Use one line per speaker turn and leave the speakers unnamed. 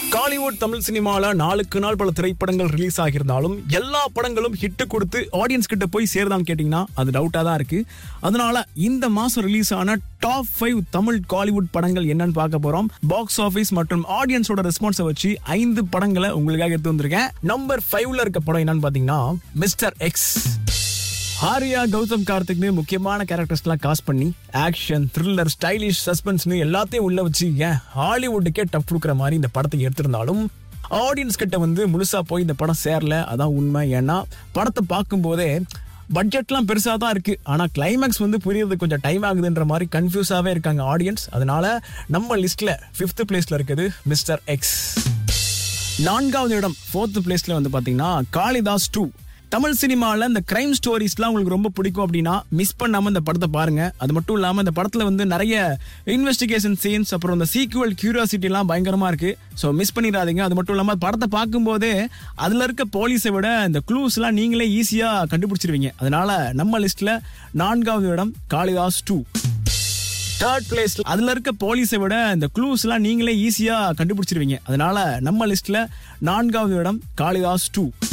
காலிவுட் தமிழ் சினிமால நாளுக்கு நாள் பல திரைப்படங்கள் ரிலீஸ் ஆகியிருந்தாலும் எல்லா படங்களும் ஹிட் கொடுத்து ஆடியன்ஸ் கிட்ட போய் சேருதான்னு கேட்டீங்கன்னா அது டவுட்டா தான் இருக்கு அதனால இந்த மாசம் ரிலீஸ் ஆன டாப் ஃபைவ் தமிழ் காலிவுட் படங்கள் என்னன்னு பார்க்க போறோம் பாக்ஸ் ஆபீஸ் மற்றும் ஆடியன்ஸோட ரெஸ்பான்ஸை வச்சு ஐந்து படங்களை உங்களுக்காக எடுத்து வந்திருக்கேன் நம்பர் ஃபைவ்ல இருக்க படம் என்னன்னு பாத்தீங்கன்னா மிஸ்டர் எக்ஸ் ஆர்யா கௌதம் கார்த்திக்னு முக்கியமான கேரக்டர்ஸ்லாம் காஸ்ட் பண்ணி ஆக்ஷன் த்ரில்லர் ஸ்டைலிஷ் சஸ்பென்ஸ்னு எல்லாத்தையும் உள்ள வச்சு ஏன் ஹாலிவுட்டுக்கே டஃப் கொடுக்குற மாதிரி இந்த படத்தை எடுத்திருந்தாலும் ஆடியன்ஸ் கிட்ட வந்து முழுசா போய் இந்த படம் சேரல அதான் உண்மை ஏன்னா படத்தை பார்க்கும்போதே பட்ஜெட்லாம் பெருசாக தான் இருக்கு ஆனால் கிளைமேக்ஸ் வந்து புரியறது கொஞ்சம் டைம் ஆகுதுன்ற மாதிரி கன்ஃபியூஸாகவே இருக்காங்க ஆடியன்ஸ் அதனால நம்ம லிஸ்ட்ல ஃபிஃப்த் பிளேஸ்ல இருக்குது மிஸ்டர் எக்ஸ் நான்காவது இடம் ஃபோர்த் பிளேஸ்ல வந்து பாத்தீங்கன்னா காளிதாஸ் டூ தமிழ் சினிமாவில் இந்த கிரைம் ஸ்டோரிஸ்லாம் உங்களுக்கு ரொம்ப பிடிக்கும் அப்படின்னா மிஸ் பண்ணாம இந்த படத்தை பாருங்க அது மட்டும் இல்லாமல் இந்த படத்தில் வந்து நிறைய இன்வெஸ்டிகேஷன் சீன்ஸ் அப்புறம் இந்த சீக்குவல் கியூரியாசிட்டிலாம் பயங்கரமா இருக்கு ஸோ மிஸ் பண்ணிடாதீங்க அது மட்டும் இல்லாமல் படத்தை பார்க்கும்போதே அதில் இருக்க போலீஸை விட இந்த க்ளூஸ்லாம் நீங்களே ஈஸியாக கண்டுபிடிச்சிருவீங்க அதனால நம்ம லிஸ்ட்ல நான்காவது இடம் காளிதாஸ் டூ தேர்ட் பிளேஸ்ல அதுல இருக்க போலீஸை விட இந்த க்ளூஸ்லாம் நீங்களே ஈஸியா கண்டுபிடிச்சிருவீங்க அதனால நம்ம லிஸ்ட்ல நான்காவது இடம் காளிதாஸ் டூ